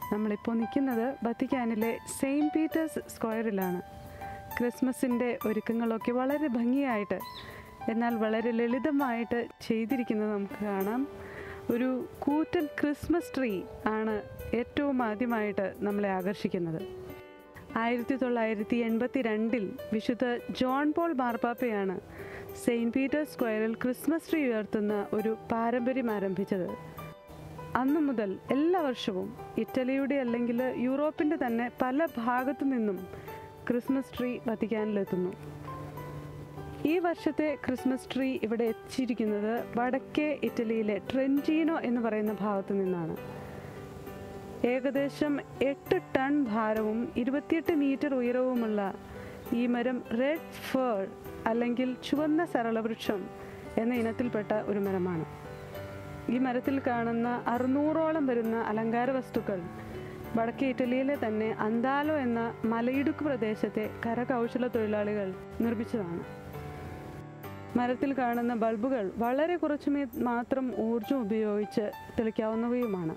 നമ്മളിപ്പോൾ നിൽക്കുന്നത് വത്തിക്കാനിലെ saint Peter's സ്ക്വയറിലാണ് ക്രിസ്മസിൻ്റെ ഒരുക്കങ്ങളൊക്കെ വളരെ ഭംഗിയായിട്ട് എന്നാൽ വളരെ ലളിതമായിട്ട് ചെയ്തിരിക്കുന്നത് നമുക്ക് കാണാം ഒരു കൂറ്റൻ ക്രിസ്മസ് ട്രീ ആണ് ഏറ്റവും ആദ്യമായിട്ട് നമ്മളെ ആകർഷിക്കുന്നത് ആയിരത്തി തൊള്ളായിരത്തി എൺപത്തി രണ്ടിൽ വിശുദ്ധ ജോൺ പോൾ മാർപ്പാപ്പയാണ് സെയിൻറ്റ് പീറ്റേഴ്സ് സ്ക്വയറിൽ ക്രിസ്മസ് ട്രീ ഉയർത്തുന്ന ഒരു പാരമ്പര്യം ആരംഭിച്ചത് അന്നു മുതൽ എല്ലാ വർഷവും ഇറ്റലിയുടെ അല്ലെങ്കിൽ യൂറോപ്പിൻ്റെ തന്നെ പല ഭാഗത്തു നിന്നും ക്രിസ്മസ് ട്രീ വത്തിക്കാനിലെത്തുന്നു ഈ വർഷത്തെ ക്രിസ്മസ് ട്രീ ഇവിടെ എത്തിച്ചിരിക്കുന്നത് വടക്കേ ഇറ്റലിയിലെ ട്രെൻറ്റീനോ എന്ന് പറയുന്ന ഭാഗത്തു നിന്നാണ് ഏകദേശം എട്ട് ടൺ ഭാരവും ഇരുപത്തിയെട്ട് മീറ്റർ ഉയരവുമുള്ള ഈ മരം റെഡ് ഫേർ അല്ലെങ്കിൽ ചുവന്ന സരളവൃക്ഷം എന്ന ഇനത്തിൽപ്പെട്ട ഒരു മരമാണ് ഈ മരത്തിൽ കാണുന്ന അറുന്നൂറോളം വരുന്ന അലങ്കാര വസ്തുക്കൾ വടക്കേ ഇറ്റലിയിലെ തന്നെ അന്താലോ എന്ന മലയിടുക്ക് പ്രദേശത്തെ കരകൗശല തൊഴിലാളികൾ നിർമ്മിച്ചതാണ് മരത്തിൽ കാണുന്ന ബൾബുകൾ വളരെ കുറച്ച് മേ- മാത്രം ഊർജം ഉപയോഗിച്ച് തെളിക്കാവുന്നവയുമാണ്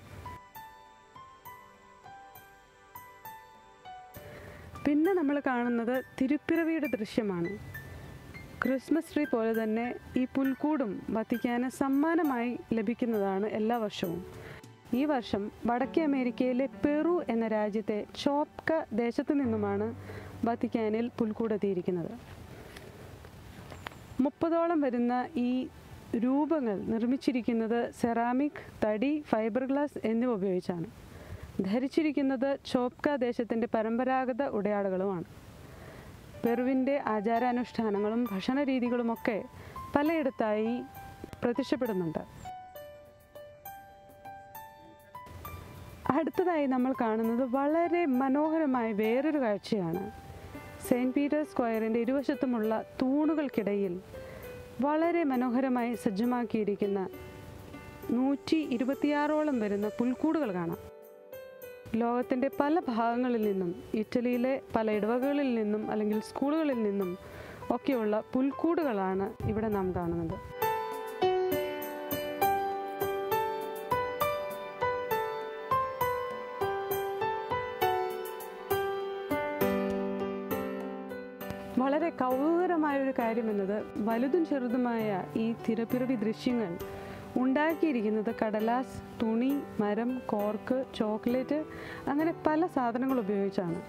പിന്നെ നമ്മൾ കാണുന്നത് തിരുപ്പിറവിയുടെ ദൃശ്യമാണ് ക്രിസ്മസ് ട്രീ പോലെ തന്നെ ഈ പുൽക്കൂടും വത്തിക്കാന് സമ്മാനമായി ലഭിക്കുന്നതാണ് എല്ലാ വർഷവും ഈ വർഷം വടക്കേ അമേരിക്കയിലെ പെറു എന്ന രാജ്യത്തെ ചോപ്ക ദേശത്തു നിന്നുമാണ് വത്തിക്കാനിൽ പുൽക്കൂടെത്തിയിരിക്കുന്നത് മുപ്പതോളം വരുന്ന ഈ രൂപങ്ങൾ നിർമ്മിച്ചിരിക്കുന്നത് സെറാമിക് തടി ഫൈബർ ഗ്ലാസ് എന്നിവ ഉപയോഗിച്ചാണ് ധരിച്ചിരിക്കുന്നത് ചോപ്ക ദേശത്തിൻ്റെ പരമ്പരാഗത ഉടയാടകളുമാണ് പെറുവിൻ്റെ ആചാരാനുഷ്ഠാനങ്ങളും ഭക്ഷണ രീതികളുമൊക്കെ പലയിടത്തായി പ്രത്യക്ഷപ്പെടുന്നുണ്ട് അടുത്തതായി നമ്മൾ കാണുന്നത് വളരെ മനോഹരമായ വേറൊരു കാഴ്ചയാണ് സെയിൻറ്റ് പീറ്റേഴ്സ് സ്ക്വയറിൻ്റെ ഇരുവശത്തുമുള്ള തൂണുകൾക്കിടയിൽ വളരെ മനോഹരമായി സജ്ജമാക്കിയിരിക്കുന്ന നൂറ്റി ഇരുപത്തിയാറോളം വരുന്ന പുൽക്കൂടുകൾ കാണാം ലോകത്തിൻ്റെ പല ഭാഗങ്ങളിൽ നിന്നും ഇറ്റലിയിലെ പല ഇടവകകളിൽ നിന്നും അല്ലെങ്കിൽ സ്കൂളുകളിൽ നിന്നും ഒക്കെയുള്ള പുൽക്കൂടുകളാണ് ഇവിടെ നാം കാണുന്നത് വളരെ കൗതുകരമായ ഒരു കാര്യമെന്നത് വലുതും ചെറുതുമായ ഈ തിരപ്പിറവി ദൃശ്യങ്ങൾ ഉണ്ടാക്കിയിരിക്കുന്നത് കടലാസ് തുണി മരം കോർക്ക് ചോക്ലേറ്റ് അങ്ങനെ പല സാധനങ്ങൾ ഉപയോഗിച്ചാണ്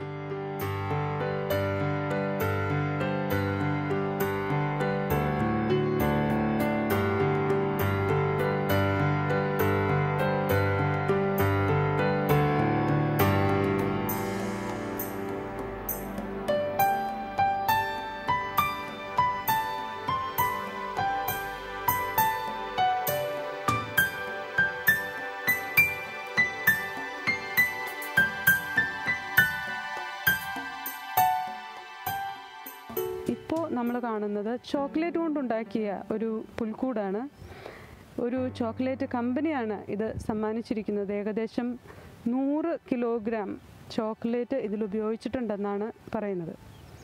ഇപ്പോൾ നമ്മൾ കാണുന്നത് ചോക്ലേറ്റ് കൊണ്ടുണ്ടാക്കിയ ഒരു പുൽക്കൂടാണ് ഒരു ചോക്ലേറ്റ് കമ്പനിയാണ് ഇത് സമ്മാനിച്ചിരിക്കുന്നത് ഏകദേശം നൂറ് കിലോഗ്രാം ചോക്ലേറ്റ് ഇതിൽ ഉപയോഗിച്ചിട്ടുണ്ടെന്നാണ് പറയുന്നത്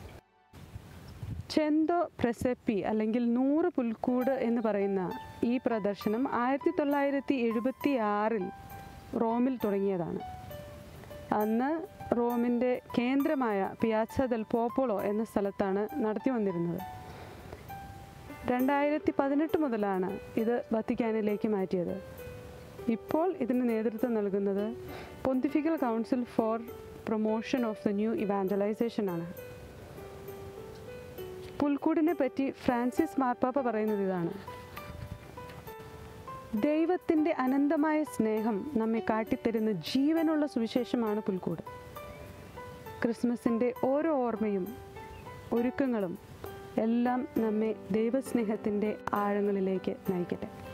ചെന്തോ പ്രസെപ്പി അല്ലെങ്കിൽ നൂറ് പുൽക്കൂട് എന്ന് പറയുന്ന ഈ പ്രദർശനം ആയിരത്തി തൊള്ളായിരത്തി എഴുപത്തി ആറിൽ റോമിൽ തുടങ്ങിയതാണ് അന്ന് റോമിൻ്റെ കേന്ദ്രമായ പിയാച്ച ദൽ പോപ്പോളോ എന്ന സ്ഥലത്താണ് നടത്തി വന്നിരുന്നത് രണ്ടായിരത്തി പതിനെട്ട് മുതലാണ് ഇത് വത്തിക്കാനിലേക്ക് മാറ്റിയത് ഇപ്പോൾ ഇതിന് നേതൃത്വം നൽകുന്നത് pontifical council for promotion of the new evangelization ആണ് പുൽക്കൂടിനെ പറ്റി ഫ്രാൻസിസ് മാർപ്പാപ്പ പറയുന്നത് ഇതാണ് ദൈവത്തിൻ്റെ അനന്തമായ സ്നേഹം നമ്മെ കാട്ടിത്തരുന്ന ജീവനുള്ള സുവിശേഷമാണ് പുൽക്കൂട് ക്രിസ്മസിൻ്റെ ഓരോ ഓർമ്മയും ഒരുക്കങ്ങളും എല്ലാം നമ്മെ ദൈവസ്നേഹത്തിൻ്റെ ആഴങ്ങളിലേക്ക് നയിക്കട്ടെ